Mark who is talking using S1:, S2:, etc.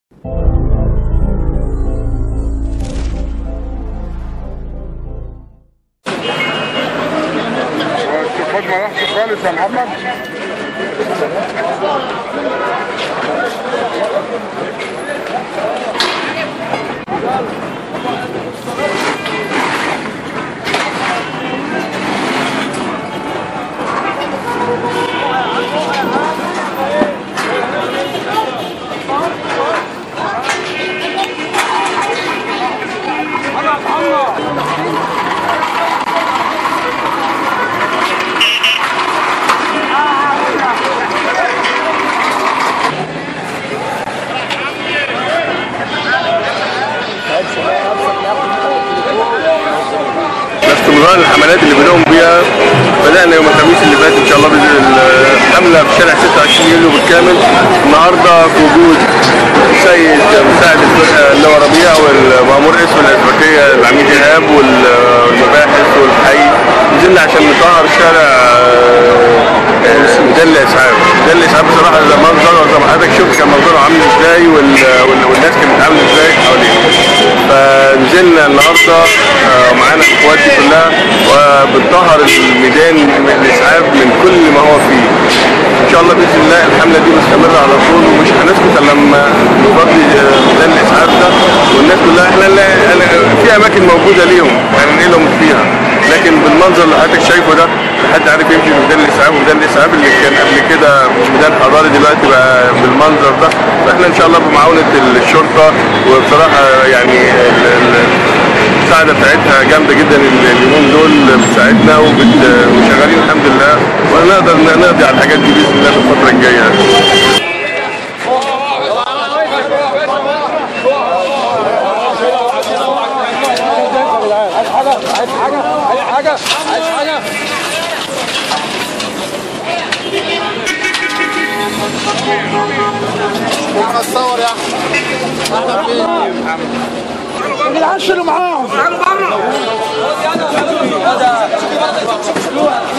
S1: التليفون ما راحش خالص يا محمد
S2: باستمرار الحملات اللي بنقوم بيها بدأنا يوم الخميس اللي فات إن شاء الله بإذن الحملة في شارع 26 يوليو بالكامل النهاردة في وجود السيد مساعد الفرقة اللي هو ربيع والمأمور اسم الأزبكية العميد إيهاب والمباحث والحي نزلنا عشان نطهر شارع ميدان الإسعاف ميدان الإسعاف بصراحة المنظر زي ما حضرتك شفت كان منظره عامل إزاي وال- وال- والناس كانت بتتعامل إزاي حواليه فنزلنا النهارده آه، معانا الاخوات دي كلها وبنطهر الميدان من الاسعاف من كل ما هو فيه. ان شاء الله باذن الله الحمله دي مستمره على طول ومش هنسكت الا لما نفضي آه، ميدان الاسعاف ده والناس كلها احنا لا- أنا- في اماكن موجوده ليهم هننقلهم فيها لكن بالمنظر اللي حضرتك شايفه ده حد عارف يمشي في ميدان الاسعاف وميدان الاسعاف اللي كان قبل كده ميدان حضاري دلوقتي بقى بالمنظر ده فاحنا ان شاء الله بمعاونه الشرطه وبصراحه يعني ال- ال- المساعده بتاعتها جامده جدا ال- اليومين دول بتساعدنا وبت- وشغالين الحمد لله ونقدر نقضي على الحاجات دي باذن الله في الفتره الجايه
S3: يا جدعان شيلوا معاهم تعالوا بره